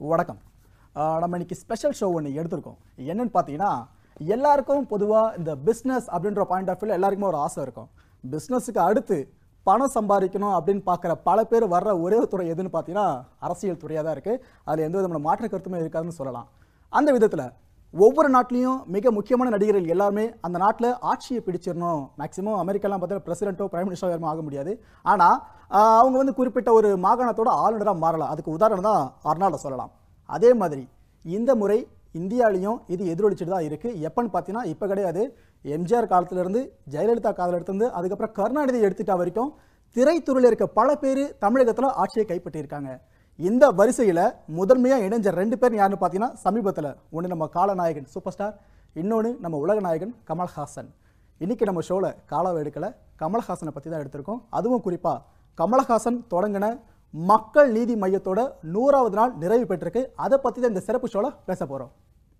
வணக்கம் ஆஹ் நம்ம இன்னைக்கு ஸ்பெஷல் ஷோ ஒன்று எடுத்திருக்கோம் என்னன்னு பார்த்தீங்கன்னா எல்லாருக்கும் பொதுவாக இந்த பிஸ்னஸ் அப்படின்ற பாயிண்ட் ஆஃப் வியூவில் எல்லாருக்குமே ஒரு ஆசை இருக்கும் பிஸ்னஸுக்கு அடுத்து பணம் சம்பாதிக்கணும் அப்படின்னு பார்க்குற பல பேர் வர்ற ஒரே ஒரு துறை எதுன்னு பார்த்தீங்கன்னா அரசியல் துறையாக தான் இருக்குது அதில் எந்த விதமான மாற்று கருத்துமே இருக்காதுன்னு சொல்லலாம் அந்த விதத்தில் ஒவ்வொரு நாட்டிலையும் மிக முக்கியமான நடிகர்கள் எல்லாருமே அந்த நாட்டில் ஆட்சியை பிடிச்சிடணும் மேக்ஸிமம் அமெரிக்காலாம் பார்த்தீங்கன்னா பிரசிடென்ட்டோ பிரைம் மினிஸ்டரோ யாருமே ஆக முடியாது ஆனால் அவங்க வந்து குறிப்பிட்ட ஒரு மாகாணத்தோட ஆளுநராக மாறலாம் அதுக்கு உதாரணம் தான் அர்னால்டை சொல்லலாம் அதே மாதிரி இந்த முறை இந்தியாலையும் இது எதிரொலிச்சுட்டு தான் இருக்குது எப்பன்னு பார்த்தீங்கன்னா இப்போ கிடையாது எம்ஜிஆர் காலத்திலேருந்து ஜெயலலிதா காலத்திலிருந்து அதுக்கப்புறம் கருணாநிதி எடுத்துட்டா வரைக்கும் திரைத்துறையில் இருக்க பல பேர் தமிழகத்தில் ஆட்சியை கைப்பற்றியிருக்காங்க இந்த வரிசையில் முதன்மையாக இணைஞ்ச ரெண்டு பேர் யாருன்னு பார்த்தீங்கன்னா சமீபத்தில் ஒன்று நம்ம காலநாயகன் சூப்பர் ஸ்டார் இன்னொன்று நம்ம உலக நாயகன் கமல்ஹாசன் இன்னைக்கு நம்ம ஷோவில் காலாவை எடுக்கலை கமல்ஹாசனை பற்றி தான் எடுத்திருக்கோம் அதுவும் குறிப்பாக கமல்ஹாசன் தொடங்கின மக்கள் நீதி மையத்தோட நூறாவது நாள் நிறைவு பெற்றிருக்கு அதை பற்றி தான் இந்த சிறப்பு ஷோவில் பேச போகிறோம்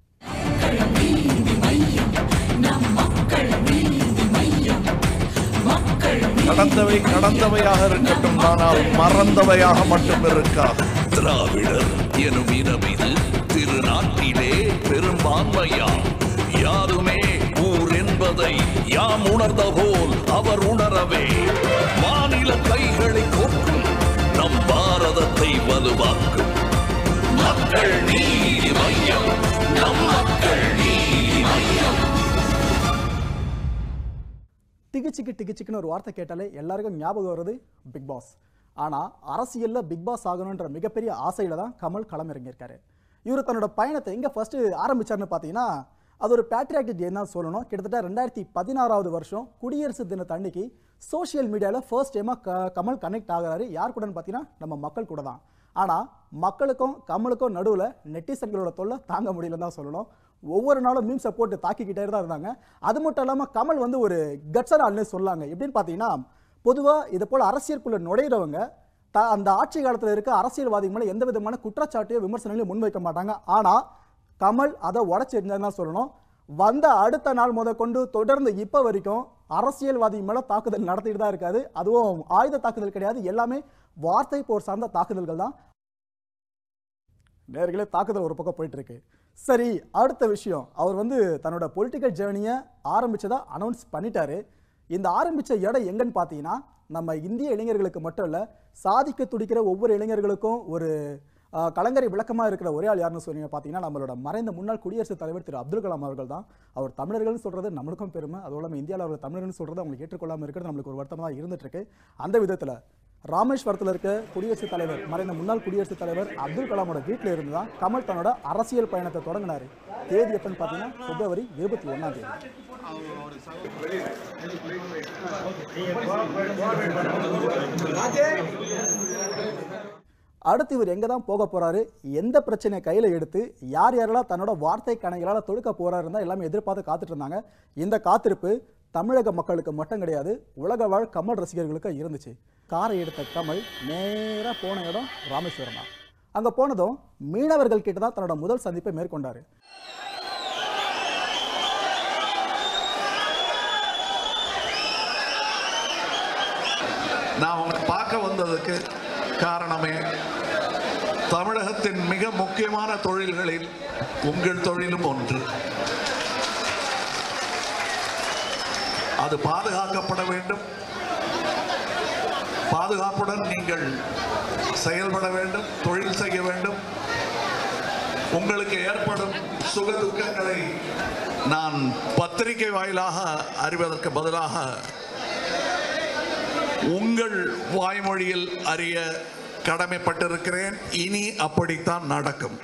கடந்தவை கடந்தவையாக இருக்கட்டும் ஆனால் மறந்தவையாக மட்டும் இருக்காது திராவிடர் எனும் இனம் இது திருநாட்டிலே பெரும்பான்மையா யாருமே ஊர் என்பதை யாம் உணர்ந்த போல் அவர் உணரவே மாநில கைகளை கோக்கும் நம் பாரதத்தை வலுவாக்கும் மக்கள் நீதி மையம் நம் மக்கள் நீதி மையம் திகிச்சிக்கு திகிச்சிக்குன்னு ஒரு வார்த்தை கேட்டாலே எல்லாருக்கும் ஞாபகம் வருது பிக் பாஸ் ஆனால் அரசியலில் பிக் பாஸ் ஆகணுன்ற மிகப்பெரிய ஆசையில் தான் கமல் களம் இறங்கியிருக்காரு இவர் தன்னோட பயணத்தை எங்கே ஃபஸ்ட்டு ஆரம்பிச்சாருன்னு பார்த்தீங்கன்னா அது ஒரு பேட்ரியாட்டிக் டே தான் சொல்லணும் கிட்டத்தட்ட ரெண்டாயிரத்தி பதினாறாவது வருஷம் குடியரசு தினத்து அன்னைக்கு சோஷியல் மீடியாவில் ஃபர்ஸ்ட் டைமாக க கமல் கனெக்ட் ஆகுறாரு யார் கூடன்னு பார்த்தீங்கன்னா நம்ம மக்கள் கூட தான் ஆனால் மக்களுக்கும் கமலுக்கும் நடுவில் நெட்டிசன்களோட தொல்லை தாங்க முடியலன்னு தான் சொல்லணும் ஒவ்வொரு நாளும் மீம்ஸை போட்டு தாக்கிக்கிட்டே தான் இருந்தாங்க அது மட்டும் இல்லாமல் கமல் வந்து ஒரு கட்ஸர் ஆள்னே சொல்லாங்க எப்படின்னு பார்த்தீங்கன்னா பொதுவாக இது போல் அரசியலுக்குள்ள நுழையிறவங்க த அந்த ஆட்சி காலத்தில் இருக்க அரசியல்வாதிகள் மேலே எந்த விதமான குற்றச்சாட்டையோ விமர்சனங்களையும் முன்வைக்க மாட்டாங்க ஆனால் கமல் அதை உடச்சிருந்ததுன்னு தான் சொல்லணும் வந்த அடுத்த நாள் முத கொண்டு தொடர்ந்து இப்போ வரைக்கும் அரசியல்வாதி மேலே தாக்குதல் நடத்திட்டு தான் இருக்காது அதுவும் ஆயுத தாக்குதல் கிடையாது எல்லாமே வார்த்தை போர் சார்ந்த தாக்குதல்கள் தான் நேர்களே தாக்குதல் ஒரு பக்கம் போயிட்டு இருக்கு சரி அடுத்த விஷயம் அவர் வந்து தன்னோட பொலிட்டிக்கல் ஜேர்னியை ஆரம்பிச்சதா அனௌன்ஸ் பண்ணிட்டாரு இந்த ஆரம்பிச்ச இடம் எங்கன்னு பார்த்தீங்கன்னா நம்ம இந்திய இளைஞர்களுக்கு மட்டும் இல்லை சாதிக்க துடிக்கிற ஒவ்வொரு இளைஞர்களுக்கும் ஒரு ஆஹ், கலங்கரை விளக்கமாக இருக்கிற ஒரே ஆள் யாருன்னு சொன்னீங்க பார்த்தீங்கன்னா நம்மளோட மறைந்த முன்னாள் குடியரசுத் தலைவர் திரு அப்துல் கலாம் அவர்கள் தான் அவர் தமிழர்கள்னு சொல்றது நம்மளுக்கும் பெருமை அதுவும் இல்லாமல் இந்தியாவில் அவர் தமிழர்னு சொல்றது அவங்களுக்கு ஏற்றுக்கொள்ளாமல் இருக்கிறது நம்மளுக்கு ஒரு வருத்தமாக தான் இருந்துட்டு இருக்கு அந்த விதத்தில் ராமேஸ்வரத்தில் இருக்க குடியரசுத் தலைவர் மறைந்த முன்னாள் குடியரசுத் தலைவர் அப்துல் கலாமோட வீட்டில் இருந்து தான் கமல் தன்னோட அரசியல் பயணத்தை தொடங்கினார் தேதி எப்பன்னு பார்த்தீங்கன்னா பிப்ரவரி இருபத்தி ஒன்றாம் தேதி அடுத்து இவர் எங்கே தான் போக போறாரு எந்த பிரச்சனையை கையில் எடுத்து யார் யாரெல்லாம் தன்னோட வார்த்தை கணைகளால் தொடுக்க போறாருன்னு தான் எல்லாமே எதிர்பார்த்து காத்துட்டு இருந்தாங்க இந்த காத்திருப்பு தமிழக மக்களுக்கு மட்டும் கிடையாது உலக வாழ் கமல் ரசிகர்களுக்கு இருந்துச்சு காரை எடுத்த கமல் நேராக போன இடம் ராமேஸ்வரம் தான் அங்கே போனதும் மீனவர்கள் கிட்ட தான் தன்னோட முதல் சந்திப்பை மேற்கொண்டாரு நான் உங்களை பார்க்க வந்ததுக்கு காரணமே தமிழகத்தின் மிக முக்கியமான தொழில்களில் உங்கள் தொழிலும் ஒன்று அது பாதுகாக்கப்பட வேண்டும் பாதுகாப்புடன் நீங்கள் செயல்பட வேண்டும் தொழில் செய்ய வேண்டும் உங்களுக்கு ஏற்படும் சுக துக்கங்களை நான் பத்திரிகை வாயிலாக அறிவதற்கு பதிலாக உங்கள் வாய்மொழியில் அறிய கடமைப்பட்டிருக்கிறேன் இனி அப்படித்தான் நடக்கும்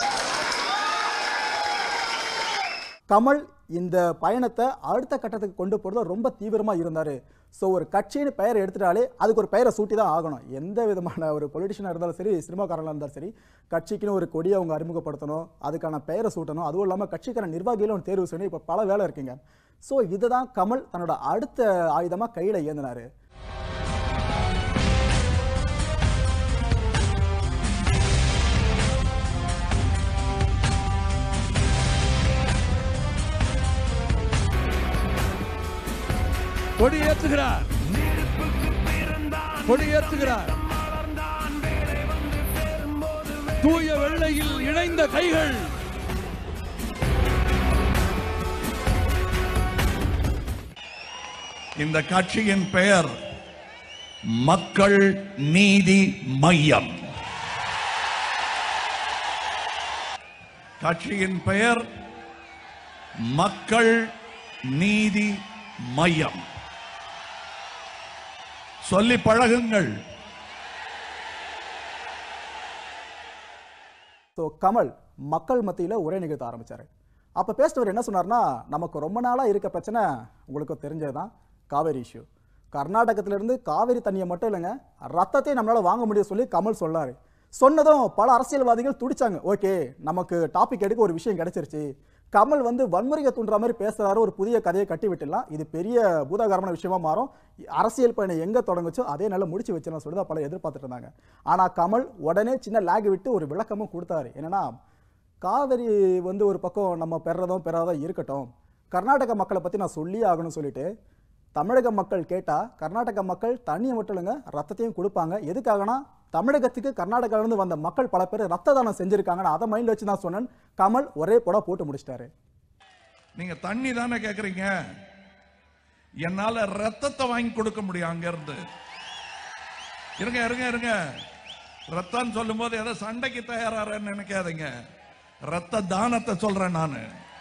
கமல் இந்த பயணத்தை அடுத்த கட்டத்துக்கு கொண்டு போகிறது ரொம்ப தீவிரமாக இருந்தார் ஸோ ஒரு கட்சின்னு பெயர் எடுத்துட்டாலே அதுக்கு ஒரு பெயரை சூட்டி தான் ஆகணும் எந்த விதமான ஒரு பொலிட்டிஷியனாக இருந்தாலும் சரி சினிமாக்காரனாக இருந்தாலும் சரி கட்சிக்குன்னு ஒரு கொடியை அவங்க அறிமுகப்படுத்தணும் அதுக்கான பெயரை சூட்டணும் அதுவும் இல்லாமல் கட்சிக்கான நிர்வாகிகளும் ஒன்று தேர்வு செய்யணும் இப்போ பல வேலை இருக்குங்க ஸோ இதை தான் கமல் தன்னோட அடுத்த ஆயுதமாக கையில் ஏந்தினார் கொடி ஏத்துகிறார் கொடி ஏத்துகிறார் தூய வெள்ளையில் இணைந்த கைகள் இந்த கட்சியின் பெயர் மக்கள் நீதி மையம் கட்சியின் பெயர் மக்கள் நீதி மையம் சொல்லி பழகுங்கள் ஸோ கமல் மக்கள் மத்தியில் உரை நிகழ்த்த ஆரம்பிச்சாரு அப்போ பேசினவர் என்ன சொன்னார்னா நமக்கு ரொம்ப நாளாக இருக்க பிரச்சனை உங்களுக்கு தெரிஞ்சது தான் காவேரி இஷ்யூ கர்நாடகத்திலிருந்து காவேரி தண்ணியை மட்டும் இல்லைங்க ரத்தத்தை நம்மளால் வாங்க முடியும் சொல்லி கமல் சொன்னார் சொன்னதும் பல அரசியல்வாதிகள் துடிச்சாங்க ஓகே நமக்கு டாபிக் எடுக்க ஒரு விஷயம் கிடைச்சிருச்சு கமல் வந்து வன்முறையை தூண்டுற மாதிரி பேசுறாரு ஒரு புதிய கதையை கட்டி விட்டுலாம் இது பெரிய பூதாகரமான விஷயமா மாறும் அரசியல் பயணம் எங்க தொடங்குச்சோ அதே நல்லா முடிச்சு வச்சிடலாம் சொல்லி தான் பல எதிர்பார்த்துட்டு இருந்தாங்க ஆனா கமல் உடனே சின்ன லேக் விட்டு ஒரு விளக்கமும் கொடுத்தாரு என்னன்னா காவிரி வந்து ஒரு பக்கம் நம்ம பெறதும் பெறாதோ இருக்கட்டும் கர்நாடக மக்களை பத்தி நான் சொல்லியே ஆகணும்னு சொல்லிட்டு தமிழக மக்கள் கேட்டா கர்நாடக மக்கள் தண்ணியை மட்டும் இல்லைங்க ரத்தத்தையும் கொடுப்பாங்க எதுக்காகனா தமிழகத்துக்கு கர்நாடகால இருந்து வந்த மக்கள் பல பேர் ரத்த தானம் செஞ்சிருக்காங்கன்னு அதை மைண்ட்ல வச்சு தான் சொன்னேன் கமல் ஒரே போட போட்டு முடிச்சிட்டாரு நீங்க தண்ணி தானே கேக்குறீங்க என்னால ரத்தத்தை வாங்கி கொடுக்க முடியும் அங்க இருந்து இருங்க இருங்க இருங்க ரத்தம் சொல்லும் போது ஏதோ சண்டைக்கு தயாராறேன்னு நினைக்காதீங்க ரத்த தானத்தை சொல்றேன் நானு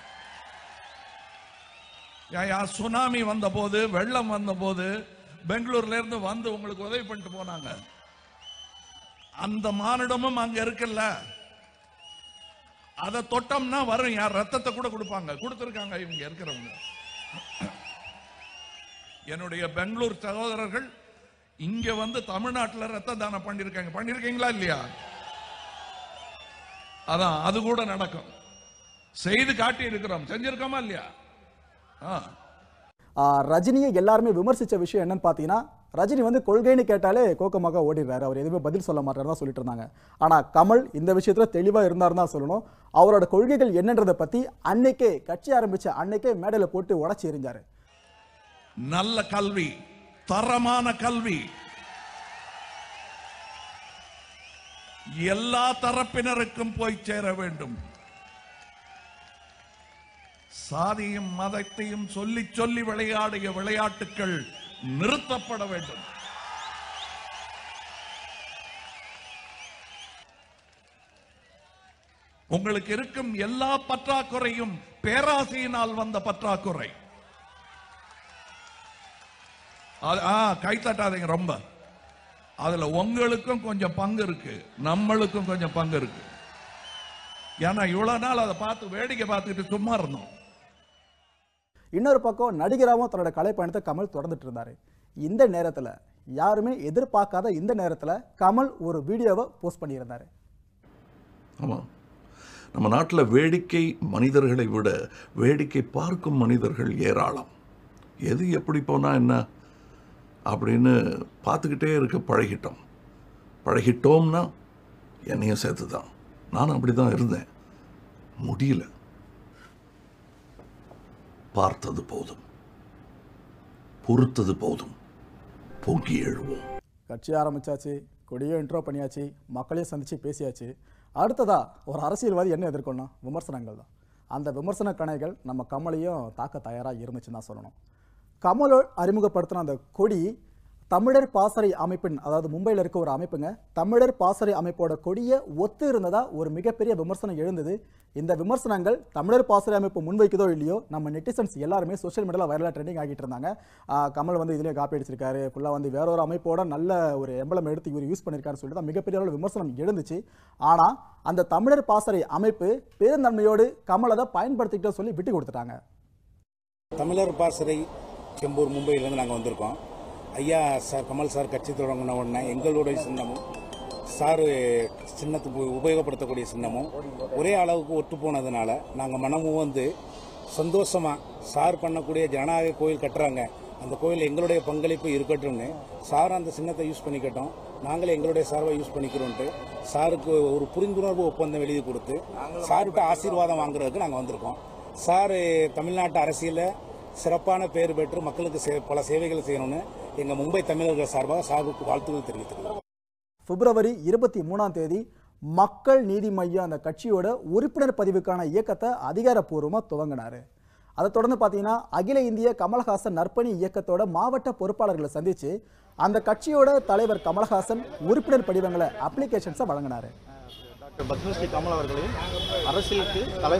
யா சுனாமி வந்த போது வெள்ளம் வந்த போது பெங்களூர்ல இருந்து வந்து உங்களுக்கு உதவி பண்ணிட்டு போனாங்க அந்த மானிடமும் அங்க இருக்குல்ல அதை தொட்டோம்னா வரும் யார் ரத்தத்தை கூட கொடுப்பாங்க கொடுத்துருக்காங்க இவங்க இருக்கிறவங்க என்னுடைய பெங்களூர் சகோதரர்கள் இங்க வந்து தமிழ்நாட்டுல ரத்த தானம் பண்ணிருக்காங்க பண்ணிருக்கீங்களா இல்லையா அதான் அது கூட நடக்கும் செய்து காட்டி இருக்கிறோம் செஞ்சிருக்கோமா இல்லையா ஆ ஆ, ரஜினியை எல்லாருமே விமர்சிச்ச விஷயம் என்னன்னு பார்த்தீங்கன்னா ரஜினி வந்து கொள்கைன்னு கேட்டாலே கோக்கமாக ஓடிடுறாரு அவர் எதுவுமே பதில் சொல்ல மாட்டாரு தான் சொல்லிட்டு இருந்தாங்க ஆனா கமல் இந்த விஷயத்துல தெளிவா இருந்தாருன்னு தான் சொல்லணும் அவரோட கொள்கைகள் என்னன்றதை பத்தி அன்னைக்கே கட்சி ஆரம்பிச்ச அன்னைக்கே மேடையில போட்டு உடச்சி எறிஞ்சாரு நல்ல கல்வி தரமான கல்வி எல்லா தரப்பினருக்கும் போய் சேர வேண்டும் சாதியும் மதத்தையும் சொல்லி சொல்லி விளையாடிய விளையாட்டுகள் நிறுத்தப்பட வேண்டும் உங்களுக்கு இருக்கும் எல்லா பற்றாக்குறையும் பேராசையினால் வந்த பற்றாக்குறை அது- ஆ கை தட்டாதீங்க ரொம்ப அதுல உங்களுக்கும் கொஞ்சம் பங்கு இருக்கு நம்மளுக்கும் கொஞ்சம் பங்கு இருக்கு ஏன்னா இவ்வளவு நாள் அதை பார்த்து வேடிக்கை பார்த்துக்கிட்டு சும்மா இருந்தோம் இன்னொரு பக்கம் நடிகராகவும் தன்னோட கலை பயணத்தை கமல் தொடர்ந்துட்டு இருந்தாரு இந்த நேரத்துல யாருமே எதிர்பார்க்காத இந்த நேரத்துல கமல் ஒரு வீடியோவை போஸ்ட் பண்ணியிருந்தாரு ஆமாம் நம்ம நாட்டில் வேடிக்கை மனிதர்களை விட வேடிக்கை பார்க்கும் மனிதர்கள் ஏராளம் எது எப்படி போனால் என்ன அப்படின்னு பார்த்துக்கிட்டே இருக்க பழகிட்டோம் பழகிட்டோம்னா என்னையும் சேர்த்து தான் நானும் அப்படி தான் இருந்தேன் முடியல பார்த்தது போதும் பொறுத்தது போதும் பொங்கி எழுவோம் கட்சி ஆரம்பிச்சாச்சு கொடியோ இன்ட்ரோ பண்ணியாச்சு மக்களையும் சந்திச்சு பேசியாச்சு அடுத்ததா ஒரு அரசியல்வாதி என்ன எதிர்கொள்ளணும் விமர்சனங்கள் தான் அந்த விமர்சன கணைகள் நம்ம கமலையும் தாக்க தயாராக இருந்துச்சுன்னு தான் சொல்லணும் கமலோ அறிமுகப்படுத்தின அந்த கொடி தமிழர் பாசறை அமைப்பின் அதாவது மும்பையில் இருக்க ஒரு அமைப்புங்க தமிழர் பாசறை அமைப்போட கொடியை ஒத்து இருந்ததா ஒரு மிகப்பெரிய விமர்சனம் எழுந்தது இந்த விமர்சனங்கள் தமிழர் பாசறை அமைப்பு முன்வைக்குதோ இல்லையோ நம்ம நெட்டிசன்ஸ் எல்லாருமே சோஷியல் மீடியாவில் வைரலாக ட்ரெண்டிங் ஆகிட்டு இருந்தாங்க ஆஹ் கமல் வந்து இதுலேயே காப்பி அடிச்சிருக்காரு ஃபுல்லாக வந்து வேற ஒரு அமைப்போட நல்ல ஒரு எம்பளம் எடுத்து இவர் யூஸ் பண்ணியிருக்காருன்னு சொல்லிட்டு தான் மிகப்பெரிய அளவில் விமர்சனம் எழுந்துச்சு ஆனால் அந்த தமிழர் பாசறை அமைப்பு பெருந்தன்மையோடு கமல் அதை பயன்படுத்திக்கிட்டோ சொல்லி விட்டு கொடுத்துட்டாங்க தமிழர் பாசறை செம்பூர் மும்பையிலேருந்து நாங்கள் வந்திருக்கோம் ஐயா சார் கமல் சார் கட்சி தொடங்கின உடனே எங்களுடைய சின்னமும் சார் சின்னத்துக்கு உபயோகப்படுத்தக்கூடிய சின்னமும் ஒரே அளவுக்கு ஒட்டு போனதுனால நாங்கள் மனமும் வந்து சந்தோஷமா சார் பண்ணக்கூடிய ஜனநாயக கோயில் கட்டுறாங்க அந்த கோயில் எங்களுடைய பங்களிப்பு இருக்கட்டும்னு சார் அந்த சின்னத்தை யூஸ் பண்ணிக்கட்டும் நாங்களே எங்களுடைய சார்பை யூஸ் பண்ணிக்கிறோன்ட்டு சாருக்கு ஒரு புரிந்துணர்வு ஒப்பந்தம் எழுதி கொடுத்து சார்கிட்ட ஆசீர்வாதம் வாங்குறதுக்கு நாங்கள் வந்திருக்கோம் சார் தமிழ்நாட்டு அரசியலில் சிறப்பான பேர் பெற்று மக்களுக்கு சே- பல சேவைகள் செய்யணும்னு எங்கள் மும்பை தமிழர்கள் சார்பாக சாருக்கு வாழ்த்துக்கள் தெரிவித்துக்கிறோம் பிப்ரவரி இருபத்தி மூணாம் தேதி மக்கள் நீதி மையம் அந்த கட்சியோட உறுப்பினர் பதிவுக்கான இயக்கத்தை அதிகாரப்பூர்வமாக துவங்கினாரு அதை தொடர்ந்து பார்த்தீங்கன்னா அகில இந்திய கமலஹாசன் நற்பணி இயக்கத்தோட மாவட்ட பொறுப்பாளர்களை சந்திச்சு அந்த கட்சியோட தலைவர் கமலஹாசன் உறுப்பினர் படிவங்களை அப்ளிகேஷன்ஸை வழங்கினாரு டாக்டர் பத்மஸ்ரீ கமல் அவர்களையும் அரசியலுக்கு தலை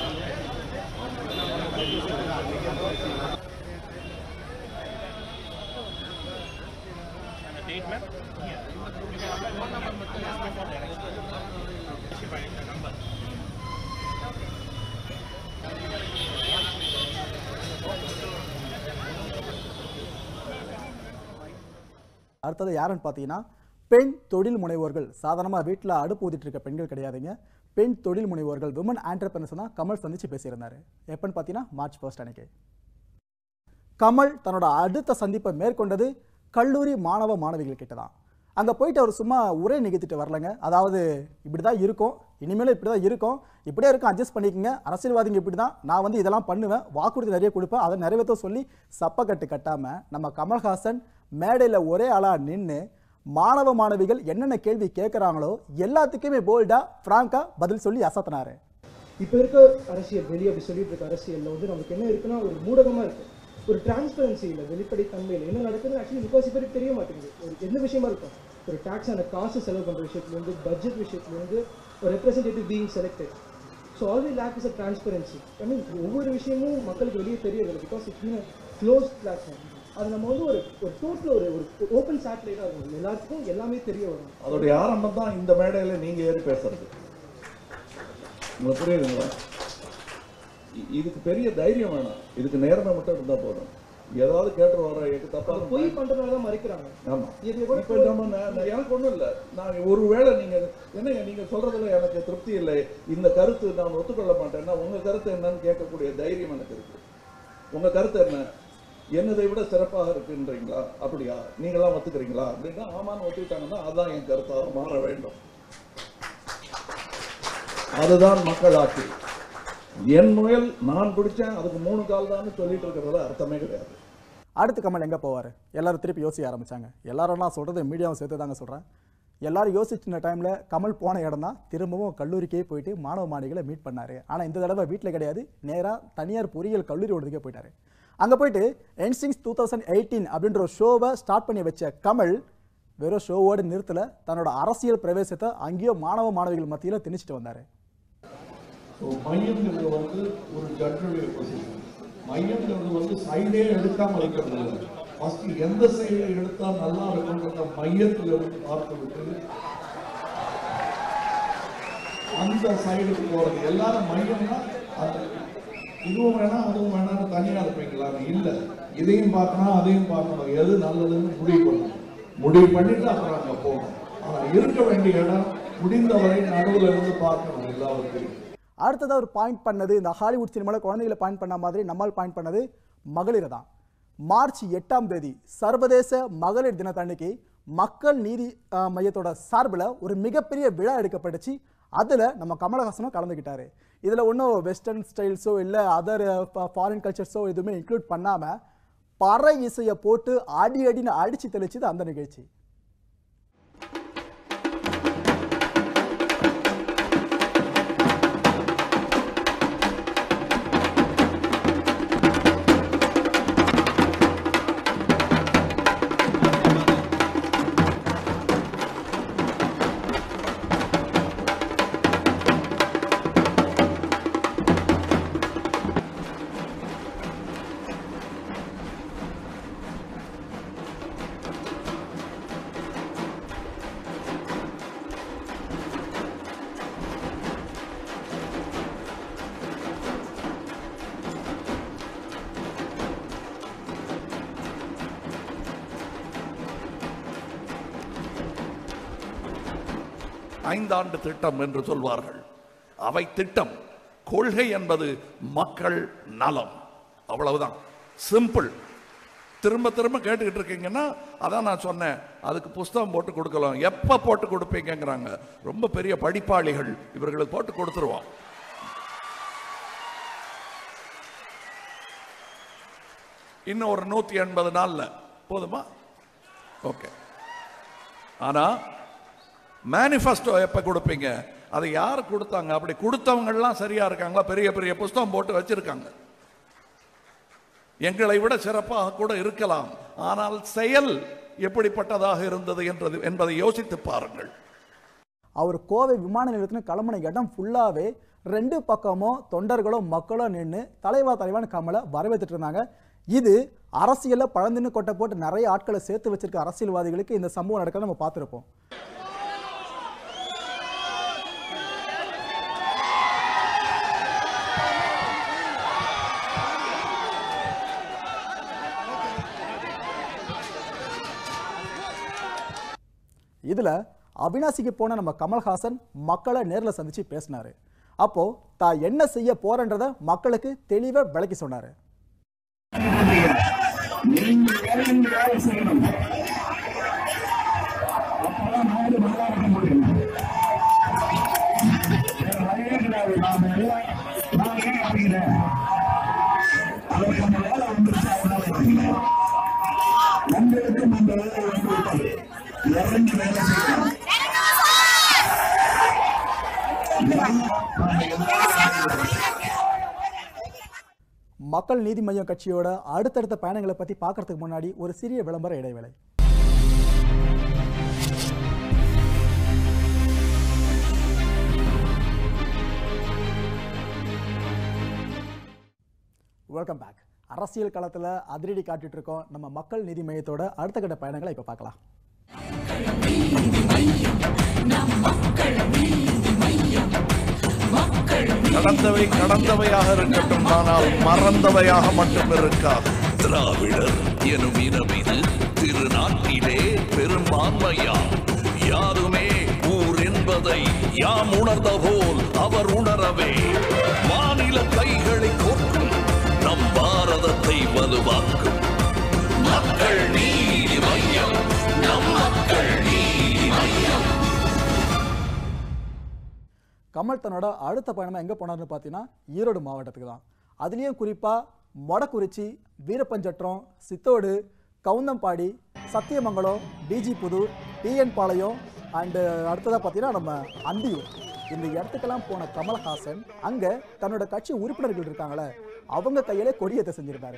அடுத்தது யாருன்னு பார்த்தீங்கன்னா பெண் தொழில் முனைவோர்கள் சாதாரணமாக வீட்டில் அடுப்பு ஊதிட்டு இருக்க பெண்கள் கிடையாதுங்க பெண் தொழில் முனைவோர்கள் விமன் ஆண்டர்பிரினர்ஸ் தான் கமல் சந்திச்சு பேசியிருந்தாரு எப்பன்னு பார்த்தீங்கன்னா மார்ச் ஃபர்ஸ்ட் அன்னைக்கு கமல் தன்னோட அடுத்த சந்திப்பை மேற்கொண்டது கல்லூரி மாணவ மாணவிகள் கிட்ட தான் அங்கே போயிட்டு அவர் சும்மா உரை நிகழ்த்திட்டு வரலங்க அதாவது இப்படி தான் இருக்கும் இனிமேலும் இப்படி தான் இருக்கும் இப்படியே இருக்கும் அட்ஜஸ்ட் பண்ணிக்கங்க அரசியல்வாதிங்க இப்படி தான் நான் வந்து இதெல்லாம் பண்ணுவேன் வாக்குறுதி நிறைய கொடுப்பேன் அதை நிறைவேற்ற சொல்லி சப்பக்கட்டு கட்டாமல் நம்ம கமல்ஹாசன் மேடையில் ஒரே ஆளாக நின்று மாணவ மாணவிகள் என்னென்ன கேள்வி கேட்குறாங்களோ எல்லாத்துக்குமே போல்டாக ஃப்ராங்காக பதில் சொல்லி அசத்தினாரு இப்போ இருக்க அரசியல் வெளியே அப்படி சொல்லிட்டு இருக்க அரசியல்ல வந்து நமக்கு என்ன இருக்குன்னா ஒரு மூடகமா இருக்கு ஒரு டிரான்ஸ்பரன்சி இல்லை வெளிப்படை தன்மையில் என்ன நடக்குதுன்னு ஆக்சுவலி முக்காசி பேருக்கு தெரிய மாட்டேங்குது ஒரு எந்த விஷயமா இருக்கும் ஒரு டேக்ஸ் அந்த காசு செலவு பண்ணுற விஷயத்துலேருந்து பட்ஜெட் விஷயத்துலேருந்து ஒரு representative being selected so all we lack is a transparency I mean ஒவ்வொரு விஷயமும் மக்களுக்கு வெளியே தெரியவில்லை பிகாஸ் இட்ஸ் க்ளோஸ் பிளாட்ஃபார்ம் அது நம்ம வந்து ஒரு ஒரு டோட்டல் ஒரு ஒரு ஓப்பன் சேட்டலைட்டாக இருக்கும் எல்லாத்துக்கும் எல்லாமே தெரிய வரும் அதோடைய ஆரம்பம் தான் இந்த மேடையில நீங்க ஏறி பேசுறது உங்களுக்கு புரியுதுங்களா இ- இதுக்கு பெரிய தைரியம் வேணாம் இதுக்கு நேர்மை மட்டும் இருந்தா போதும் ஏதாவது கேட்டு வர எனக்கு தப்பா பொய் பண்றதுனால தான் மறைக்கிறாங்க ஆமா இது கூட இப்ப நம்ம ந- ந- எனக்கு ஒண்ணும் இல்ல நான் ஒருவேளை நீங்க என்னங்க நீங்க சொல்றதுல எனக்கு திருப்தி இல்லை இந்த கருத்து நான் ஒத்துக்கொள்ள மாட்டேன்னா உங்க கருத்து என்னன்னு கேட்கக்கூடிய தைரியம் எனக்கு இருக்கு உங்க கருத்து என்ன என்னதை விட சிறப்பாக இருக்குன்றீங்களா அப்படியா நீங்களாம் ஒத்துக்கிறீங்களா அப்படின்னா ஆமான்னு ஒத்துக்கிட்டாங்கன்னா அதான் என் கருத்தாக மாற வேண்டும் அதுதான் மக்கள் ஆட்சி என் முயல் நான் பிடிச்சேன் அதுக்கு மூணு கால் தான் சொல்லிட்டு இருக்கிறதுல அர்த்தமே கிடையாது அடுத்து கமல் எங்கே போவார் எல்லாரும் திருப்பி யோசிக்க ஆரம்பிச்சாங்க எல்லாரும் நான் சொல்கிறது மீடியாவும் சேர்த்து தாங்க சொல்கிறேன் எல்லாரும் யோசிச்சின டைமில் கமல் போன இடம் தான் திரும்பவும் கல்லூரிக்கே போயிட்டு மாணவ மாணவிகளை மீட் பண்ணார் ஆனால் இந்த தடவை வீட்டில் கிடையாது நேராக தனியார் பொறியியல் கல்லூரி ஒன்றுக்கே போயிட்டாரு அங்கே போயிட்டு என்சிங்ஸ் டூ தௌசண்ட் எயிட்டீன் அப்படின்ற ஒரு ஷோவை ஸ்டார்ட் பண்ணி வச்ச கமல் வெறும் ஷோவோடு நிறுத்தல தன்னோட அரசியல் பிரவேசத்தை அங்கேயோ மாணவ மாணவிகள் மத்தியில் திணிச்சிட்டு வந்தார் ஸோ மையம்ங்கிறது வந்து ஒரு ஜட்ஜுடைய பொசிஷன் மையம்ங்கிறது வந்து சைடே எடுக்காம இருக்கிறது இல்லை ஃபர்ஸ்ட் எந்த சைடு எடுத்தா நல்லா இருக்கும்ன்றத மையத்தில் இருந்து பார்த்து விட்டு அந்த சைடுக்கு போறது எல்லாரும் மையம்னா அது இதுவும் வேணாம் அதுவும் வேணாம்னு தனியா இருப்பீங்களா இல்லை இதையும் பார்க்கணும் அதையும் பார்க்கணும் எது நல்லதுன்னு முடிவு பண்ணணும் முடிவு பண்ணிட்டு அப்புறம் அங்க போகணும் ஆனா இருக்க வேண்டிய இடம் முடிந்தவரை நடுவுல இருந்து பார்க்கணும் எல்லாவற்றையும் அடுத்ததாக ஒரு பாயிண்ட் பண்ணது இந்த ஹாலிவுட் சினிமாவில் குழந்தைகளை பாயிண்ட் பண்ண மாதிரி நம்மால் பாயிண்ட் பண்ணது மகளிரை தான் மார்ச் எட்டாம் தேதி சர்வதேச மகளிர் தினத்தன்னைக்கு மக்கள் நீதி அஹ், மையத்தோட சார்பில் ஒரு மிகப்பெரிய விழா எடுக்கப்பட்டுச்சு அதில் நம்ம கமலஹாசனும் கலந்துக்கிட்டாரு இதில் ஒன்றும் வெஸ்டர்ன் ஸ்டைல்ஸோ இல்லை அதர் ஃபாரின் கல்ச்சர்ஸோ எதுவுமே இன்க்ளூட் பண்ணாமல் பறை இசையை போட்டு அடி அடின்னு அடித்து தெளிச்சது அந்த நிகழ்ச்சி ஐந்தாண்டு திட்டம் என்று சொல்வார்கள் அவை திட்டம் கொள்கை என்பது மக்கள் நலம் அவ்வளவுதான் சிம்பிள் திரும்ப திரும்ப கேட்டுக்கிட்டு இருக்கீங்கன்னா அதான் நான் சொன்னேன் அதுக்கு புஸ்தகம் போட்டு கொடுக்கலாம் எப்ப போட்டு கொடுப்பீங்கங்கிறாங்க ரொம்ப பெரிய படிப்பாளிகள் இவர்களுக்கு போட்டு கொடுத்துருவோம் இன்னும் ஒரு நூத்தி எண்பது நாள்ல போதுமா ஓகே ஆனா மேனிஃபெஸ்டோ எப்ப கொடுப்பீங்க அதை யார் கொடுத்தாங்க அப்படி கொடுத்தவங்கெல்லாம் சரியா இருக்காங்களா பெரிய பெரிய புஸ்தகம் போட்டு வச்சிருக்காங்க எங்களை விட சிறப்பாக கூட இருக்கலாம் ஆனால் செயல் எப்படிப்பட்டதாக இருந்தது என்றது என்பதை யோசித்து பாருங்கள் அவர் கோவை விமான நிலையத்துக்கு கிளம்பின இடம் ஃபுல்லாகவே ரெண்டு பக்கமும் தொண்டர்களும் மக்களும் நின்று தலைவா தலைவான்னு கமலை வரவேற்றுட்டு இருந்தாங்க இது அரசியலில் பழந்தின்னு கொட்டை போட்டு நிறைய ஆட்களை சேர்த்து வச்சிருக்க அரசியல்வாதிகளுக்கு இந்த சம்பவம் நடக்கிறத நம்ம பார்த்துருப்போம் இதுல அவினாசிக்கு போன நம்ம கமல்ஹாசன் மக்களை நேர்ல சந்திச்சு பேசினாரு அப்போ தான் என்ன செய்ய போறன்றத மக்களுக்கு தெளிவா விளக்கி சொன்னாரு மக்கள் நீதி மய்யம் கட்சியோட அடுத்தடுத்த பயணங்களை பத்தி பார்க்கறதுக்கு முன்னாடி ஒரு சிறிய விளம்பர இடைவேளை வெல்கம் பேக் அரசியல் களத்துல அதிரடி காட்டிட்டு இருக்கோம் நம்ம மக்கள் நீதி மையத்தோட அடுத்த கட்ட பயணங்களை இப்ப பார்க்கலாம் கடந்தவை கடந்தவையாக இருக்கட்டும் ஆனால் மறந்தவையாக மட்டும் இருக்காது திராவிடர் எனும் இனமிது திருநாட்டிலே பெரும்பான்மையா யாருமே ஊர் என்பதை யாம் உணர்ந்த போல் அவர் உணரவே மாநில கைகளை கோர்க்கும் நம் பாரதத்தை வலுவாக்கும் மக்கள் நீதி மையம் நம் மக்கள் நீதி மையம் கமல் தன்னோட அடுத்த பயணமா எங்க போனார்னு பார்த்தீங்கன்னா ஈரோடு மாவட்டத்துக்கு தான் அதுலேயும் குறிப்பா Modakurichi Veerappanchatram Chithode Kavundampadi Sathyamangalam TG Pudur TN Palayam and அடுத்ததாக பார்த்தீங்கன்னா நம்ம அந்தியூர் இந்த இடத்துக்கெல்லாம் போன கமல்ஹாசன் அங்க தன்னோட கட்சி உறுப்பினர்கள் இருக்காங்களே அவங்க கையிலே கொடியேற்ற செஞ்சிருந்தாரு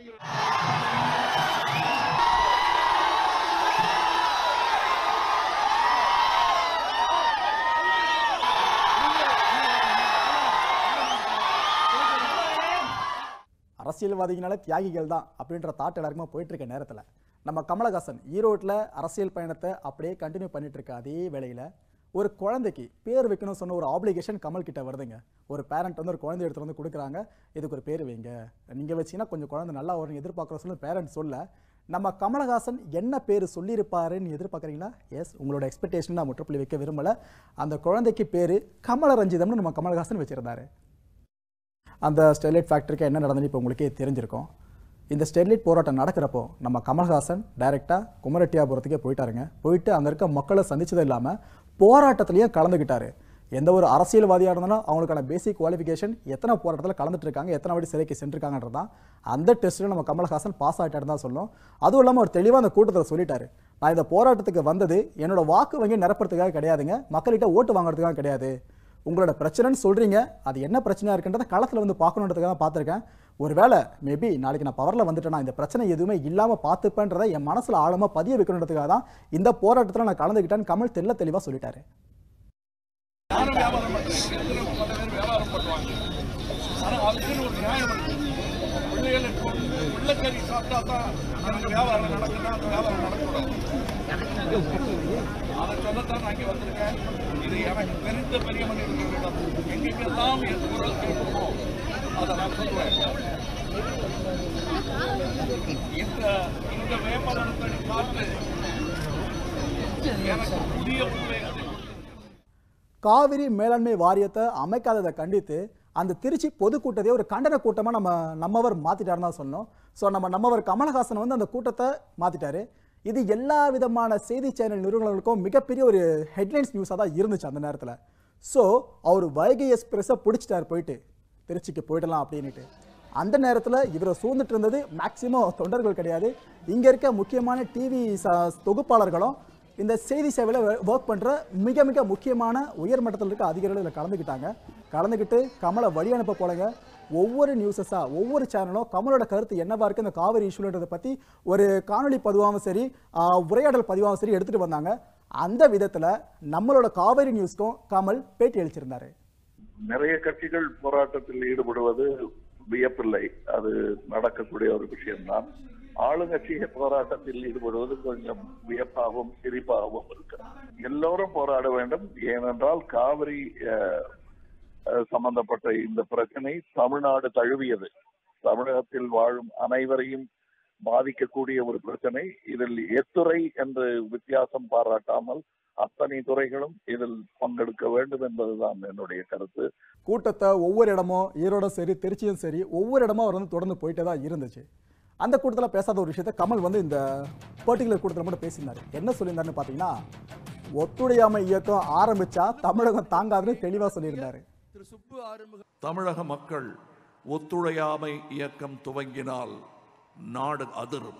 அரசியல்வாதிகளால தியாகிகள் தான் அப்படின்ற தாட் எல்லாருக்குமே போயிட்டு இருக்க நேரத்தில் நம்ம கமலஹாசன் ஈரோட்டில் அரசியல் பயணத்தை அப்படியே கண்டினியூ பண்ணிட்டு இருக்க அதே வேளையில் ஒரு குழந்தைக்கு பேர் வைக்கணும்னு சொன்ன ஒரு ஆப்ளிகேஷன் கமல் கிட்ட வருதுங்க ஒரு பேரண்ட் வந்து ஒரு குழந்தை எடுத்துட்டு வந்து கொடுக்குறாங்க இதுக்கு ஒரு பேர் வைங்க நீங்கள் வச்சீங்கன்னா கொஞ்சம் குழந்தை நல்லா வரும் எதிர்பார்க்குற சொல்ல பேரண்ட் சொல்ல நம்ம கமலஹாசன் என்ன பேர் சொல்லியிருப்பாருன்னு எதிர்பார்க்குறீங்களா எஸ் உங்களோட எக்ஸ்பெக்டேஷன் நான் முற்றுப்புள்ளி வைக்க விரும்பலை அந்த குழந்தைக்கு பேர் கமலரஞ்சிதம்னு நம்ம கமலஹாசன் வச்சிருந்தாரு அந்த ஸ்டெர்லைட் ஃபேக்டரிக்கு என்ன நடந்ததுன்னு இப்போ உங்களுக்கே தெரிஞ்சிருக்கும் இந்த ஸ்டெர்லைட் போராட்டம் நடக்கிறப்போ நம்ம கமல்ஹாசன் டைரெக்டாக குமரட்டியாபுரத்துக்கே போயிட்டாருங்க போயிட்டு அங்கே இருக்க மக்களை சந்திச்சதும் இல்லாமல் போராட்டத்துலேயும் கலந்துக்கிட்டாரு எந்த ஒரு அரசியல்வாதியாக இருந்தாலும் அவங்களுக்கான பேசிக் குவாலிஃபிகேஷன் எத்தனை போராட்டத்தில் கலந்துட்டு இருக்காங்க எத்தனை வாட்டி சிறைக்கு சென்றிருக்காங்கன்றது தான் அந்த டெஸ்ட்டில் நம்ம கமல்ஹாசன் பாஸ் ஆகிட்டாரு தான் சொல்லணும் அதுவும் இல்லாமல் அவர் தெளிவாக அந்த கூட்டத்தில் சொல்லிட்டாரு நான் இந்த போராட்டத்துக்கு வந்தது என்னோட வாக்கு வங்கி நிரப்புறதுக்காக கிடையாதுங்க மக்கள்கிட்ட ஓட்டு வாங்குறதுக்காக கிடையாது உங்களோட பிரச்சனைன்னு சொல்றீங்க அது என்ன பிரச்சனையா இருக்குன்றத களத்தில் வந்து பார்க்கணுன்றதுக்காக தான் பார்த்துருக்கேன் ஒருவேளை மேபி நாளைக்கு நான் பவரில் வந்துட்டேன்னா இந்த பிரச்சனை எதுவுமே இல்லாமல் பார்த்துப்பேன்றதை என் மனசில் ஆழமாக பதிய வைக்கணுன்றதுக்காக தான் இந்த போராட்டத்தில் நான் கலந்துக்கிட்டேன்னு கமல் தெல்ல தெளிவாக சொல்லிட்டாரு நானும் வியாபாரம் பண்றேன் இருக்கிறவங்க பல பேர் வியாபாரம் பண்ணுவாங்க ஆனா அதுக்குன்னு ஒரு நியாயம் இருக்கு பிள்ளைகளுக்கு பிள்ளைக்கறி சாப்பிட்டா தான் எனக்கு வியாபாரம் நடக்குன்னா அந்த வியாபாரம் நடக்கூடாது அதை சொல்லத்தான் நான் இங்கே வந்திருக்கேன் இது எனக்கு தெரிந்த பெரிய மனிதர்களிடம் எங்கெங்கெல்லாம் என் குரல் கேட்குமோ அதை நான் சொல்லுவேன் இந்த இந்த வேப்பமரத்தடி காற்று எனக்கு புதிய உண்மைகளை காவிரி மேலாண்மை வாரியத்தை அமைக்காததை கண்டித்து அந்த திருச்சி பொதுக்கூட்டத்தையே ஒரு கண்டன கூட்டமாக நம்ம நம்மவர் மாற்றிட்டாருன்னு தான் சொன்னோம் ஸோ நம்ம நம்மவர் கமலஹாசன் வந்து அந்த கூட்டத்தை மாற்றிட்டாரு இது எல்லா விதமான செய்தி சேனல் நிறுவனங்களுக்கும் மிகப்பெரிய ஒரு ஹெட்லைன்ஸ் நியூஸாக தான் இருந்துச்சு அந்த நேரத்தில் ஸோ அவர் வைகை எக்ஸ்பிரஸை பிடிச்சிட்டார் போயிட்டு திருச்சிக்கு போயிடலாம் அப்படின்னுட்டு அந்த நேரத்தில் இவரை சூழ்ந்துட்டு இருந்தது மேக்சிமம் தொண்டர்கள் கிடையாது இங்கே இருக்க முக்கியமான டிவி தொகுப்பாளர்களும் இந்த செய்தி சேவையில் ஒர்க் பண்ணுற மிக மிக முக்கியமான உயர்மட்டத்தில் இருக்க அதிகாரிகள் இதில் கலந்துக்கிட்டாங்க கலந்துக்கிட்டு கமலை வழி அனுப்ப போலங்க ஒவ்வொரு நியூஸஸாக ஒவ்வொரு சேனலும் கமலோட கருத்து என்னவா இருக்குது இந்த காவிரி இஷ்யூன்றதை பற்றி ஒரு காணொளி பதிவாகவும் சரி ஆஹ், உரையாடல் பதிவாகவும் சரி எடுத்துகிட்டு வந்தாங்க அந்த விதத்தில் நம்மளோட காவிரி நியூஸ்க்கும் கமல் பேட்டி அளிச்சிருந்தாரு நிறைய கட்சிகள் போராட்டத்தில் ஈடுபடுவது வியப்பில்லை அது நடக்கக்கூடிய ஒரு விஷயம்தான் ஆளுங்கட்சி போராட்டத்தில் ஈடுபடுவது கொஞ்சம் வியப்பாகவும் சிரிப்பாகவும் இருக்கு எல்லோரும் போராட வேண்டும் ஏனென்றால் காவிரி அஹ், அஹ், சம்பந்தப்பட்ட இந்த பிரச்சனை தமிழ்நாடு தழுவியது தமிழகத்தில் வாழும் அனைவரையும் பாதிக்கக்கூடிய ஒரு பிரச்சனை இதில் எத்துறை என்று வித்தியாசம் பாராட்டாமல் அத்தனை துறைகளும் இதில் பங்கெடுக்க வேண்டும் என்பதுதான் என்னுடைய கருத்து கூட்டத்தை ஒவ்வொரு இடமும் ஈரோடும் சரி திருச்சியும் சரி ஒவ்வொரு இடமா அவர் வந்து தொடர்ந்து போயிட்டே தான் இருந்துச்சு அந்த கூட்டத்தில் பேசாத ஒரு விஷயத்த கமல் வந்து இந்த பர்டிகுலர் கூட்டத்தில் மட்டும் பேசியிருந்தாரு என்ன சொல்லியிருந்தாருன்னு பார்த்தீங்கன்னா ஒத்துழையாமை இயக்கம் ஆரம்பிச்சா தமிழகம் தாங்காதுன்னு தெளிவாக சொல்லியிருந்தாரு தமிழக மக்கள் ஒத்துழையாமை இயக்கம் துவங்கினால் நாடு அதிரும்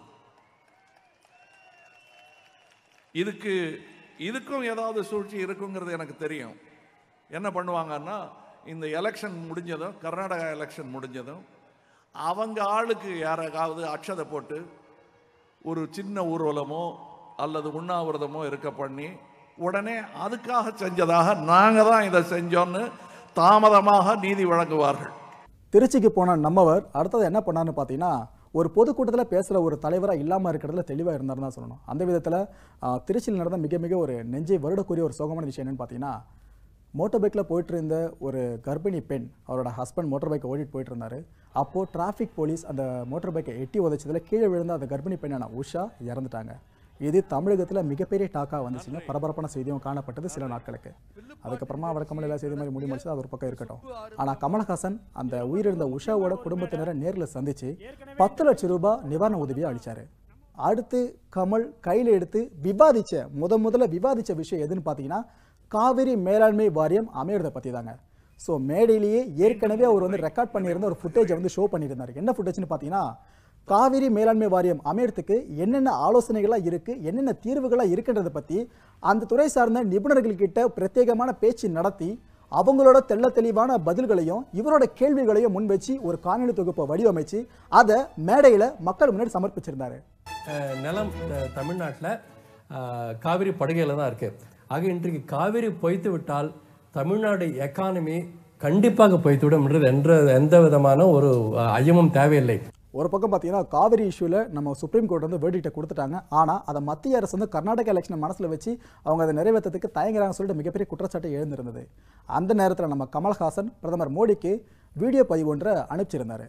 இதுக்கு இதுக்கும் ஏதாவது சூழ்ச்சி இருக்குங்கிறது எனக்கு தெரியும் என்ன பண்ணுவாங்கன்னா இந்த எலெக்ஷன் முடிஞ்சதும் கர்நாடகா எலெக்ஷன் முடிஞ்சதும் அவங்க ஆளுக்கு யாராவது அக்ஷதை போட்டு ஒரு சின்ன ஊர்வலமோ அல்லது உண்ணாவிரதமோ இருக்க பண்ணி உடனே அதுக்காக செஞ்சதாக நாங்கள் தான் இதை செஞ்சோன்னு தாமதமாக நீதி வழங்குவார்கள் திருச்சிக்கு போன நம்மவர் அடுத்தது என்ன பண்ணாருன்னு பார்த்தீங்கன்னா ஒரு பொதுக்கூட்டத்தில் பேசுகிற ஒரு தலைவராக இல்லாமல் இருக்கிறதுல தெளிவாக இருந்தாருன்னு தான் சொல்லணும் அந்த விதத்தில் திருச்சியில் நடந்த மிக மிக ஒரு நெஞ்சை வருடக்கூடிய ஒரு சோகமான விஷயம் என்னன்னு பார்த்தீங்கன்னா மோட்டார் பைக்கில் போயிட்டு இருந்த ஒரு கர்ப்பிணி பெண் அவரோட ஹஸ்பண்ட் மோட்டார் பைக்கை ஓட்டிட்டு போயிட்டு இருந்தாரு அப்போது டிராஃபிக் போலீஸ் அந்த மோட்டார் பைக்கை எட்டி உதைச்சதில் கீழே விழுந்த அந்த கர்ப்பிணி பெண்ணான உஷா இறந்துட்டாங்க இது தமிழகத்தில் மிகப்பெரிய டாக்காக வந்துச்சுங்க பரபரப்பான செய்தியும் காணப்பட்டது சில நாட்களுக்கு அதுக்கப்புறமா வழக்கமான எல்லா செய்தி மாதிரி முடிவு அது ஒரு பக்கம் இருக்கட்டும் ஆனால் கமலஹாசன் அந்த உயிரிழந்த உஷாவோட குடும்பத்தினரை நேரில் சந்திச்சு பத்து லட்சம் ரூபாய் நிவாரண உதவியை அளிச்சாரு அடுத்து கமல் கையில் எடுத்து விவாதிச்ச முத முதல்ல விவாதிச்ச விஷயம் எதுன்னு பார்த்தீங்கன்னா காவிரி மேலாண்மை வாரியம் அமையறதை பற்றி தாங்க ஸோ மேடையிலேயே ஏற்கனவே அவர் வந்து ரெக்கார்ட் பண்ணியிருந்த ஒரு ஃபுட்டேஜை வந்து ஷோ பண்ணியிருந்தார் என்ன ஃபுட்டேஜ்னு பார்த்தீங்கன்னா காவிரி மேலாண்மை வாரியம் அமையறதுக்கு என்னென்ன ஆலோசனைகளாக இருக்குது என்னென்ன தீர்வுகளாக இருக்குன்றதை பற்றி அந்த துறை சார்ந்த நிபுணர்கள்கிட்ட பிரத்யேகமான பேச்சு நடத்தி அவங்களோட தெள்ள தெளிவான பதில்களையும் இவரோட கேள்விகளையும் முன் வச்சு ஒரு காணொலி தொகுப்பை வடிவமைச்சு அதை மேடையில் மக்கள் முன்னாடி சமர்ப்பிச்சிருந்தாரு அஹ் நிலம் தமிழ்நாட்டில் காவிரி படுகையில் தான் இருக்கு ஆக இன்றைக்கு காவிரி பொய்த்து விட்டால் தமிழ்நாடு எக்கானமி கண்டிப்பாக பொய்த்து விடும்ன்றது என்ற எந்த விதமான ஒரு அஹ், ஐயமும் தேவையில்லை ஒரு பக்கம் பார்த்தீங்கன்னா காவிரி இஷ்யூவில் நம்ம சுப்ரீம் கோர்ட் வந்து வேர்டிக்டை கொடுத்துட்டாங்க ஆனால் அதை மத்திய அரசு வந்து கர்நாடகா எலெக்ஷனை மனசில் வச்சு அவங்க அதை நிறைவேற்றத்துக்கு தயங்குறாங்கன்னு சொல்லிட்டு மிகப்பெரிய குற்றச்சாட்டு எழுந்திருந்தது அந்த நேரத்தில் நம்ம கமல்ஹாசன் பிரதமர் மோடிக்கு வீடியோ பதிவு ஒன்றை அனுப்பிச்சிருந்தாரு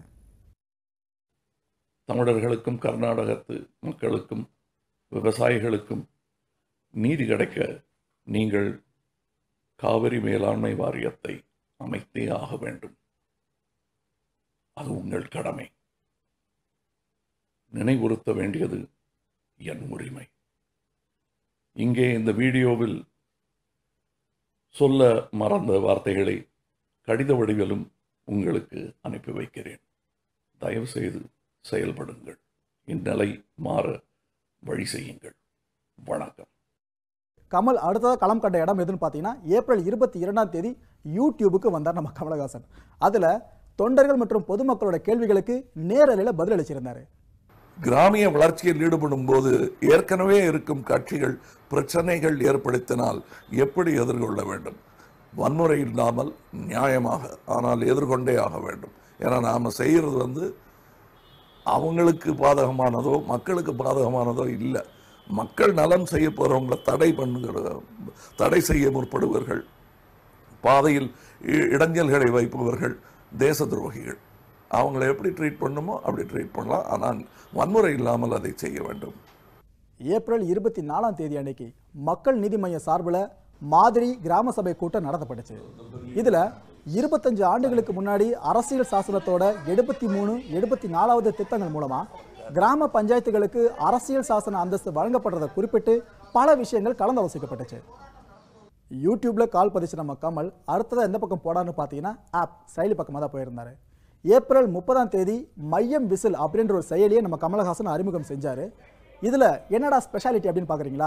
தமிழர்களுக்கும் கர்நாடகத்து மக்களுக்கும் விவசாயிகளுக்கும் நீதி கிடைக்க நீங்கள் காவிரி மேலாண்மை வாரியத்தை அமைத்தே ஆக வேண்டும் அது உங்கள் கடமை நினைவுறுத்த வேண்டியது என் உரிமை இங்கே இந்த வீடியோவில் சொல்ல மறந்த வார்த்தைகளை கடித வடிவிலும் உங்களுக்கு அனுப்பி வைக்கிறேன் தயவு செய்து செயல்படுங்கள் இந்நிலை மாற வழி செய்யுங்கள் வணக்கம் கமல் அடுத்ததாக களம் கண்ட இடம் எதுன்னு பார்த்தீங்கன்னா ஏப்ரல் இருபத்தி இரண்டாம் தேதி யூடியூபுக்கு வந்தார் நம்ம கமலஹாசன் அதில் தொண்டர்கள் மற்றும் பொதுமக்களோட கேள்விகளுக்கு நேரலையில் பதிலளிச்சிருந்தாரு கிராமிய வளர்ச்சியில் ஈடுபடும் போது ஏற்கனவே இருக்கும் கட்சிகள் பிரச்சனைகள் ஏற்படுத்தினால் எப்படி எதிர்கொள்ள வேண்டும் வன்முறை இல்லாமல் நியாயமாக ஆனால் எதிர்கொண்டே ஆக வேண்டும் ஏன்னா நாம் செய்கிறது வந்து அவங்களுக்கு பாதகமானதோ மக்களுக்கு பாதகமானதோ இல்லை மக்கள் நலம் செய்ய போகிறவங்கள தடை பண்ணுகிற தடை செய்ய முற்படுவர்கள் பாதையில் இ- இடைஞ்சல்களை வைப்பவர்கள் தேச துரோகிகள் அவங்கள எப்படி ட்ரீட் பண்ணுமோ அப்படி ட்ரீட் பண்ணலாம் ஆனால் வன்முறை இல்லாமல் அதை செய்ய வேண்டும் ஏப்ரல் இருபத்தி நாலாம் தேதி அன்னைக்கு மக்கள் நீதி மையம் சார்பில் மாதிரி கிராம சபை கூட்டம் நடத்தப்பட்டுச்சு இதில் இருபத்தஞ்சு ஆண்டுகளுக்கு முன்னாடி அரசியல் சாசனத்தோட எழுபத்தி மூணு எழுபத்தி நாலாவது திட்டங்கள் மூலமாக கிராம பஞ்சாயத்துகளுக்கு அரசியல் சாசன அந்தஸ்து வழங்கப்படுறதை குறிப்பிட்டு பல விஷயங்கள் கலந்தாலோசிக்கப்பட்டுச்சு யூடியூப்ல கால் பதிச்சு நம்ம கமல் அடுத்ததாக எந்த பக்கம் போடான்னு பார்த்தீங்கன்னா ஆப் செயலி பக்கமாக தான் போயிருந்தாரு ஏப்ரல் முப்பதாம் தேதி மையம் விசில் அப்படின்ற ஒரு செயலியை நம்ம கமலஹாசன் அறிமுகம் செஞ்சார் இதில் என்னடா ஸ்பெஷாலிட்டி அப்படின்னு பார்க்குறீங்களா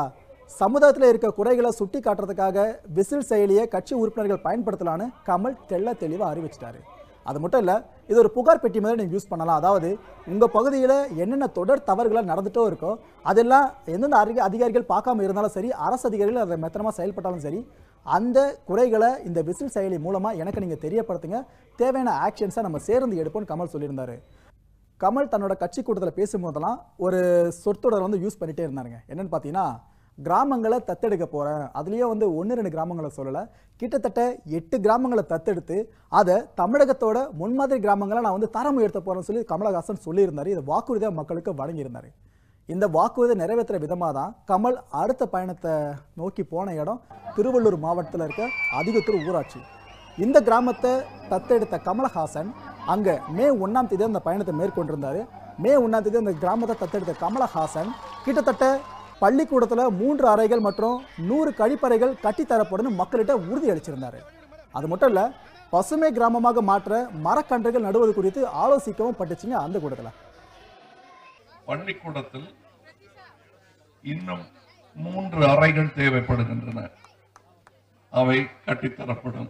சமுதாயத்தில் இருக்க குறைகளை சுட்டி காட்டுறதுக்காக விசில் செயலியை கட்சி உறுப்பினர்கள் பயன்படுத்தலான்னு கமல் தெள்ள தெளிவாக அறிவிச்சிட்டாரு அது மட்டும் இல்லை இது ஒரு புகார் பெட்டி மாதிரி நீங்கள் யூஸ் பண்ணலாம் அதாவது உங்கள் பகுதியில் என்னென்ன தொடர் தவறுகள் நடந்துட்டோ இருக்கோ அதெல்லாம் எந்தெந்த அதிக அதிகாரிகள் பார்க்காம இருந்தாலும் சரி அரசு அதிகாரிகள் அதை மெத்தனமாக செயல்பட்டாலும் சரி அந்த குறைகளை இந்த விசில் செயலி மூலமாக எனக்கு நீங்கள் தெரியப்படுத்துங்க தேவையான ஆக்ஷன்ஸை நம்ம சேர்ந்து எடுப்போம்னு கமல் சொல்லியிருந்தாரு கமல் தன்னோட கட்சி கூட்டத்தில் பேசும்போதெல்லாம் ஒரு சொற்றொடர் வந்து யூஸ் பண்ணிட்டே இருந்தாருங்க என்னன்னு பார்த்தீங்கன்னா கிராமங்களை தத்தெடுக்க போகிறேன் அதுலேயும் வந்து ஒன்று ரெண்டு கிராமங்களை சொல்லலை கிட்டத்தட்ட எட்டு கிராமங்களை தத்தெடுத்து அதை தமிழகத்தோட முன்மாதிரி கிராமங்களை நான் வந்து தரம் உயர்த்த போகிறேன்னு சொல்லி கமலஹாசன் சொல்லியிருந்தாரு இதை வாக்குறுதியாக மக்களுக்கு வழங்கியிருந்தாரு இந்த வாக்குறுதி நிறைவேற்றுற விதமாக தான் கமல் அடுத்த பயணத்தை நோக்கி போன இடம் திருவள்ளூர் மாவட்டத்தில் இருக்க அதிகத்தூர் ஊராட்சி இந்த கிராமத்தை தத்தெடுத்த கமலஹாசன் அங்கே மே ஒன்றாம் தேதி அந்த பயணத்தை மேற்கொண்டிருந்தாரு மே ஒன்றாம் தேதி அந்த கிராமத்தை தத்தெடுத்த கமலஹாசன் கிட்டத்தட்ட பள்ளிக்கூடத்தில் மூன்று அறைகள் மற்றும் நூறு கழிப்பறைகள் கட்டித்தரப்படும் மக்கள்கிட்ட உறுதி அளிச்சிருந்தாரு அது மட்டும் இல்லை பசுமை கிராமமாக மாற்ற மரக்கன்றுகள் நடுவது குறித்து ஆலோசிக்கவும் பட்டுச்சுங்க அந்த கூட்டத்தில் பள்ளிக்கூடத்தில் இன்னும் மூன்று அறைகள் தேவைப்படுகின்றன அவை கட்டித்தரப்படும்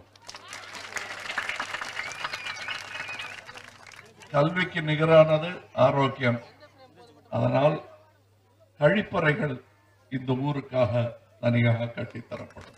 கல்விக்கு நிகரானது ஆரோக்கியம் அதனால் கழிப்பறைகள் இந்த ஊருக்காக தனியாக கட்டித்தரப்படும்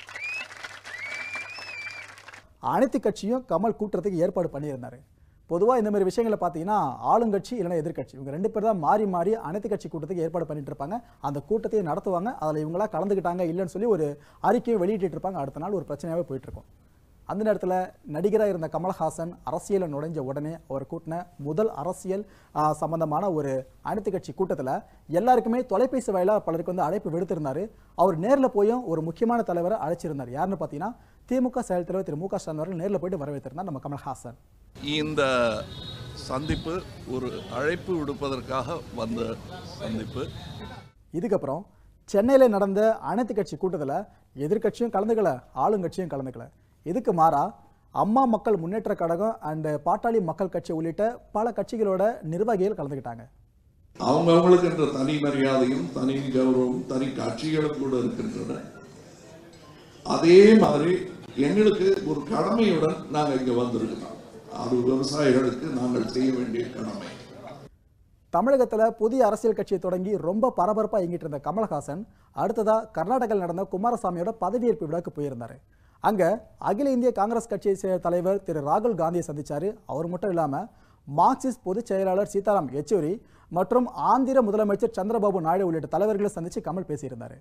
அனைத்து கட்சியும் கமல் கூட்டத்துக்கு ஏற்பாடு பண்ணியிருந்தாரு பொதுவாக இந்த மாதிரி விஷயங்களை பார்த்தீங்கன்னா ஆளுங்கட்சி இல்லைன்னா எதிர்க்கட்சி இவங்க ரெண்டு பேர் தான் மாறி மாறி அனைத்து கட்சி கூட்டத்துக்கு ஏற்பாடு பண்ணிட்டு இருப்பாங்க அந்த கூட்டத்தையும் நடத்துவாங்க அதில் இவங்களா கலந்துக்கிட்டாங்க இல்லைன்னு சொல்லி ஒரு அறிக்கையை வெளியிட்டு இருப்பாங்க அடுத்த நாள் ஒரு பிரச்சனையாகவே போயிட்டு இருக்கும் அந்த நேரத்தில் நடிகராக இருந்த கமலஹாசன் அரசியலில் நுழைஞ்ச உடனே அவர் கூட்டின முதல் அரசியல் ஆ, சம்பந்தமான ஒரு அனைத்து கட்சி கூட்டத்தில் எல்லாருக்குமே தொலைபேசி வாயிலாக பலருக்கு வந்து அழைப்பு விடுத்திருந்தாரு அவர் நேரில் போயும் ஒரு முக்கியமான தலைவரை அழைச்சிருந்தார் யாருன்னு பார்த்தீங்கன்னா திமுக செயல் தலைவர் திரு மு க ஸ்டாலின் அவர்கள் நேரில் போயிட்டு வரவேற்றிருந்தார் நம்ம கமல்ஹாசன் இந்த சந்திப்பு ஒரு அழைப்பு விடுப்பதற்காக வந்த சந்திப்பு இதுக்கப்புறம் சென்னையில் நடந்த அனைத்து கட்சி கூட்டத்தில் எதிர்க்கட்சியும் கலந்துக்கல ஆளுங்கட்சியும் கலந்துக்கல இதுக்கு மாறா அம்மா மக்கள் முன்னேற்ற கழகம் அண்ட் பாட்டாளி மக்கள் கட்சி உள்ளிட்ட பல கட்சிகளோட நிர்வாகிகள் கலந்துக்கிட்டாங்க அவங்க அவங்களுக்கு என்ற தனி மரியாதையும் தனி கௌரவம் தனி காட்சிகளும் கூட இருக்கின்றன அதே மாதிரி எங்களுக்கு ஒரு கடமையுடன் நாங்கள் இங்க வந்திருக்கிறோம் அது விவசாயிகளுக்கு நாங்கள் செய்ய வேண்டிய கடமை தமிழகத்தில் புதிய அரசியல் கட்சியை தொடங்கி ரொம்ப பரபரப்பாக இயங்கிட்டு இருந்த கமலஹாசன் அடுத்ததாக கர்நாடகாவில் நடந்த குமாரசாமியோட பதவியேற்பு விழாக்கு போயிருந்தார் அங்கே அகில இந்திய காங்கிரஸ் கட்சியை சேர்ந்த தலைவர் திரு ராகுல் காந்தியை சந்திச்சார் அவர் மட்டும் இல்லாமல் மார்க்சிஸ்ட் பொதுச் செயலாளர் சீதாராம் யெச்சூரி மற்றும் ஆந்திர முதலமைச்சர் சந்திரபாபு நாயுடு உள்ளிட்ட தலைவர்களை சந்தித்து கமல் பேசியிருந்தார்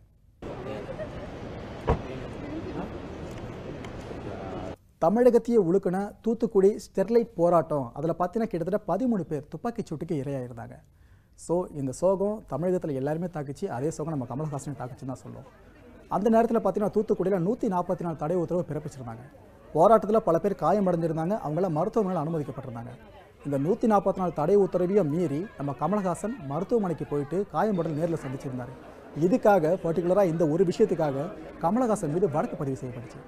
தமிழகத்தையே உழுக்குன தூத்துக்குடி ஸ்டெர்லைட் போராட்டம் அதில் பார்த்தீங்கன்னா கிட்டத்தட்ட பதிமூணு பேர் துப்பாக்கிச் சூட்டுக்கு இரையாயிருந்தாங்க ஸோ இந்த சோகம் தமிழகத்தில் எல்லாருமே தாக்குச்சு அதே சோகம் நம்ம கமலஹாசனையும் தாக்குச்சுன்னு தான் சொல்லுவோம் அந்த நேரத்தில் பார்த்தீங்கன்னா தூத்துக்குடியில் நூற்றி நாற்பத்தி நாலு தடை உத்தரவு பிறப்பிச்சிருந்தாங்க போராட்டத்தில் பல பேர் காயமடைஞ்சிருந்தாங்க அவங்கள மருத்துவமனையில் அனுமதிக்கப்பட்டிருந்தாங்க இந்த நூற்றி நாற்பத்தி நாலு தடை உத்தரவையும் மீறி நம்ம கமலஹாசன் மருத்துவமனைக்கு போயிட்டு காயம்படல் நேரில் சந்திச்சிருந்தாரு இதுக்காக பர்டிகுலராக இந்த ஒரு விஷயத்துக்காக கமலஹாசன் மீது வழக்கு பதிவு செய்யப்பட்டுச்சு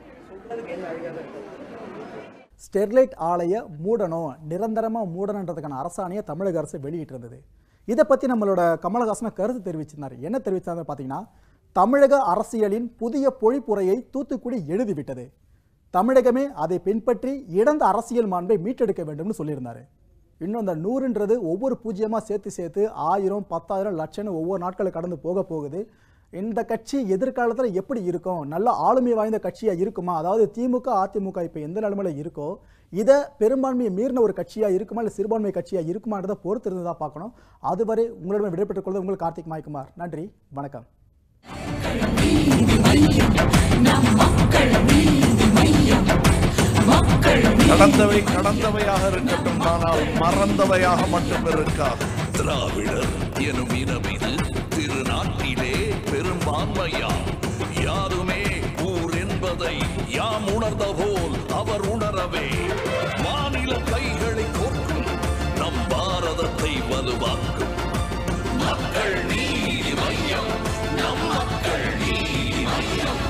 ஸ்டெர்லைட் ஆலையை மூடணும் நிரந்தரமாக மூடணுன்றதுக்கான அரசாணையை தமிழக அரசு வெளியிட்டிருந்தது இதை பற்றி நம்மளோட கமலஹாசனை கருத்து தெரிவிச்சிருந்தார் என்ன தெரிவித்தாங்க பார்த்தீங்கன்னா தமிழக அரசியலின் புதிய பொழிப்புரையை தூத்துக்குடி எழுதிவிட்டது தமிழகமே அதை பின்பற்றி இழந்த அரசியல் மாண்பை மீட்டெடுக்க வேண்டும்னு சொல்லியிருந்தாரு இன்னும் அந்த நூறுன்றது ஒவ்வொரு பூஜ்ஜியமாக சேர்த்து சேர்த்து ஆயிரம் பத்தாயிரம் லட்சம்னு ஒவ்வொரு நாட்களை கடந்து போக போகுது இந்த கட்சி எதிர்காலத்தில் எப்படி இருக்கும் நல்ல ஆளுமை வாய்ந்த கட்சியாக இருக்குமா அதாவது திமுக அதிமுக இப்போ எந்த நிலைமையில இருக்கோ இதை பெரும்பான்மையை மீறின ஒரு கட்சியாக இருக்குமா இல்லை சிறுபான்மை கட்சியாக இருக்குமான்றதை பொறுத்து இருந்து தான் பார்க்கணும் அதுவரை உங்களிடம் விடைபெற்றுக் கொள்வது உங்கள் கார்த்திக் மாய்குமார் நன்றி வணக்கம் கடந்தவை கடந்தவையாக இருக்கட்டும் ஆனால் மறந்தவையாக மட்டும் இருக்காது திராவிடர் எனும் இனம் இது திருநாட்டிலே பெரும்பான்மையா யாருமே ஊர் என்பதை யாம் உணர்ந்த போல் அவர் உணரவே மாநில கைகளை கோர்க்கும் நம் பாரதத்தை வலுவாக்கும் மக்கள் நீதி மையம் நம் மக்கள் நீதி மையம்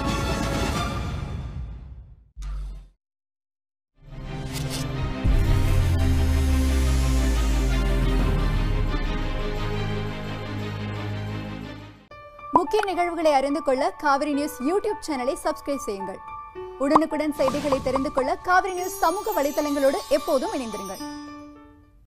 முக்கிய நிகழ்வுகளை அறிந்து கொள்ள காவிரி நியூஸ் யூடியூப் சேனலை சப்ஸ்கிரைப் செய்யுங்கள் உடனுக்குடன் செய்திகளை தெரிந்து கொள்ள காவிரி நியூஸ் சமூக வலைதளங்களோடு எப்போதும் இணைந்திருங்கள்